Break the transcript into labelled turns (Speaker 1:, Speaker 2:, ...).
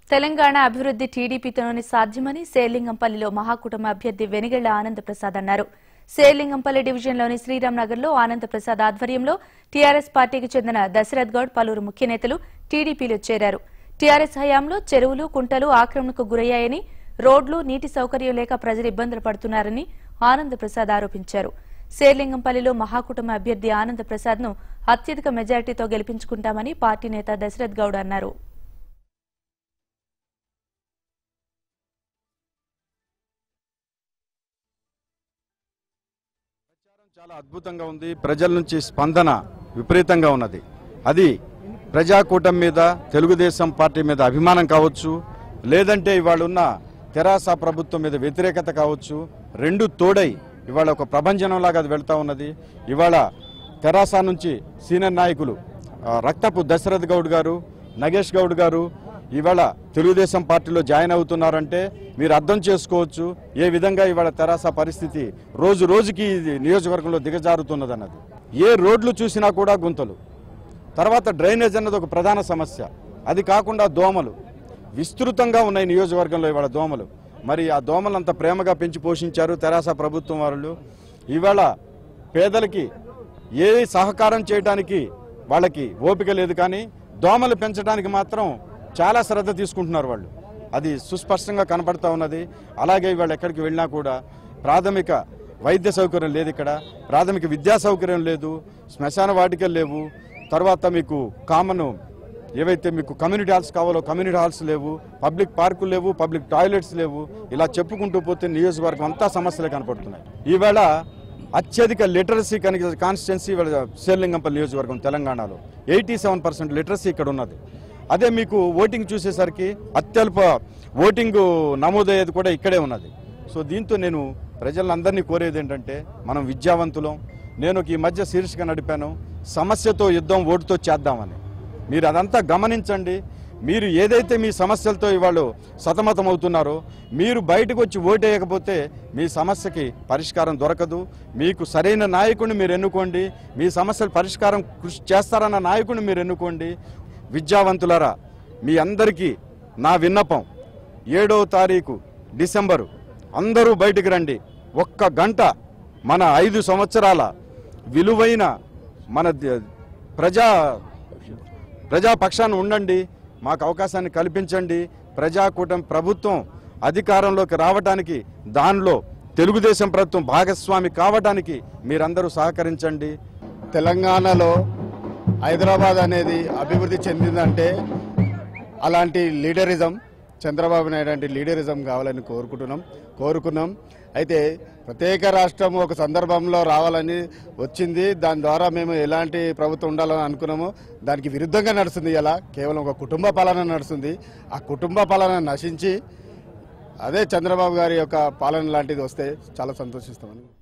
Speaker 1: తెలంగాణ అభివృద్ధి టీడీపీతోనే సాధ్యమని సేలింగంపల్లిలో మహాకూటమి అభ్యర్థి వెనిగళ్ల ఆనందప్రసాద్ అన్నారు సేలింగంపల్లి డివిజన్లోని శ్రీరామ్ నగర్లో ఆనందప్రసాద్ ఆధ్వర్యంలో టీఆర్ఎస్ పార్టీకి చెందిన దశరథ్ గౌడ్ పలువురు ముఖ్య నేతలు టీడీపీలో చేరారు టీఆర్ఎస్ హయాంలో చెరువులు కుంటలు ఆక్రమణకు గురయ్యాయని రోడ్లు నీటి సౌకర్యం లేక ప్రజలు ఇబ్బందులు పడుతున్నారని ఆనందప్రసాద్ ఆరోపించారు శేర్లింగంపల్లిలో మహాకూటమి అభ్యర్థి ఆనందప్రసాద్ ను అత్యధిక మెజారిటీతో గెలిపించుకుంటామని పార్టీ నేత దశరథ్ గౌడ్ అన్నారు
Speaker 2: చాలా అద్భుతంగా ఉంది ప్రజల నుంచి స్పందన విపరీతంగా ఉన్నది అది ప్రజాకూటమి మీద తెలుగుదేశం పార్టీ మీద అభిమానం కావచ్చు లేదంటే ఇవాళ ఉన్న తెరాస ప్రభుత్వం మీద వ్యతిరేకత కావచ్చు రెండు తోడై ఇవాళ ఒక ప్రభంజనంలాగా అది వెళ్తా ఉన్నది ఇవాళ తెరాస నుంచి సీనియర్ నాయకులు ఆ, రక్తపు దశరథ్ గౌడ్ గారు నగేష్ గౌడ్ గారు ఇవాళ తెలుగుదేశం పార్టీలో జాయిన్ అవుతున్నారంటే మీరు అర్థం చేసుకోవచ్చు ఏ విధంగా ఇవాళ తెరాస పరిస్థితి రోజు రోజుకి ఇది నియోజకవర్గంలో దిగజారుతున్నదన్నది ఏ రోడ్లు చూసినా కూడా గుంతలు తర్వాత డ్రైనేజ్ అన్నది ఒక ప్రధాన సమస్య అది కాకుండా దోమలు విస్తృతంగా ఉన్నాయి నియోజకవర్గంలో ఇవాళ దోమలు మరి ఆ దోమలు అంత ప్రేమగా పెంచి పోషించారు తెరాస ప్రభుత్వం వాళ్ళు ఇవాళ పేదలకి ఏ సహకారం చేయడానికి వాళ్ళకి ఓపిక లేదు కానీ దోమలు పెంచడానికి మాత్రం చాలా శ్రద్ధ తీసుకుంటున్నారు వాళ్ళు అది సుస్పష్టంగా కనపడతా ఉన్నది అలాగే ఇవాళ ఎక్కడికి వెళ్ళినా కూడా ప్రాథమిక వైద్య సౌకర్యం లేదు ఇక్కడ ప్రాథమిక విద్యా సౌకర్యం లేదు శ్మశాన వాటికలు లేవు తర్వాత మీకు కామన్ ఏవైతే మీకు కమ్యూనిటీ హాల్స్ కావాలో కమ్యూనిటీ హాల్స్ లేవు పబ్లిక్ పార్కులు లేవు పబ్లిక్ టాయిలెట్స్ లేవు ఇలా చెప్పుకుంటూ పోతే నియోజకవర్గం అంతా సమస్యలే కనపడుతున్నాయి ఈవేళ అత్యధిక లిటరసీ కనుక కాన్స్టిట్యున్సీ ఇవాళ శేర్లింగంపల్లి నియోజకవర్గం తెలంగాణలో ఎయిటీ సెవెన్ పర్సెంట్ లిటరసీ ఇక్కడ ఉన్నది అదే మీకు ఓటింగ్ చూసేసరికి అత్యల్ప ఓటింగ్ నమోదయ్యేది కూడా ఇక్కడే ఉన్నది సో దీంతో నేను ప్రజలందరినీ కోరేది ఏంటంటే మనం విద్యావంతులం నేను ఒక ఈ మధ్య శీర్షిక నడిపాను సమస్యతో యుద్ధం ఓటుతో చేద్దామని మీరు అదంతా గమనించండి మీరు ఏదైతే మీ సమస్యలతో ఇవాళ సతమతమవుతున్నారో మీరు బయటకు వచ్చి ఓటేయకపోతే మీ సమస్యకి పరిష్కారం దొరకదు మీకు సరైన నాయకుడిని మీరు ఎన్నుకోండి మీ సమస్యల పరిష్కారం కృషి చేస్తారన్న నాయకుడిని మీరు ఎన్నుకోండి విద్యావంతులరా మీ అందరికీ నా విన్నపం ఏడవ తారీఖు డిసెంబరు అందరూ బయటికి రండి ఒక్క గంట మన ఐదు సంవత్సరాల విలువైన మన ద- ప్రజా ప్రజాపక్షాన్ని ఉండండి మాకు అవకాశాన్ని కల్పించండి ప్రజాకూటమి ప్రభుత్వం అధికారంలోకి రావడానికి దానిలో తెలుగుదేశం ప్రభుత్వం భాగస్వామి కావడానికి మీరందరూ సహకరించండి
Speaker 3: తెలంగాణలో హైదరాబాద్ అనేది అభివృద్ధి చెందిందంటే అలాంటి లీడరిజం చంద్రబాబు నాయుడు అంటే లీడరిజం కావాలని కోరుకుంటున్నాం కోరుకున్నాం అయితే ప్రత్యేక రాష్ట్రం ఒక సందర్భంలో రావాలని వచ్చింది దాని ద్వారా మేము ఎలాంటి ప్రభుత్వం ఉండాలని అనుకున్నామో దానికి విరుద్ధంగా నడుస్తుంది ఇలా కేవలం ఒక కుటుంబ పాలన నడుస్తుంది ఆ కుటుంబ పాలన నశించి అదే చంద్రబాబు గారి యొక్క పాలన లాంటిది వస్తే చాలా సంతోషిస్తామని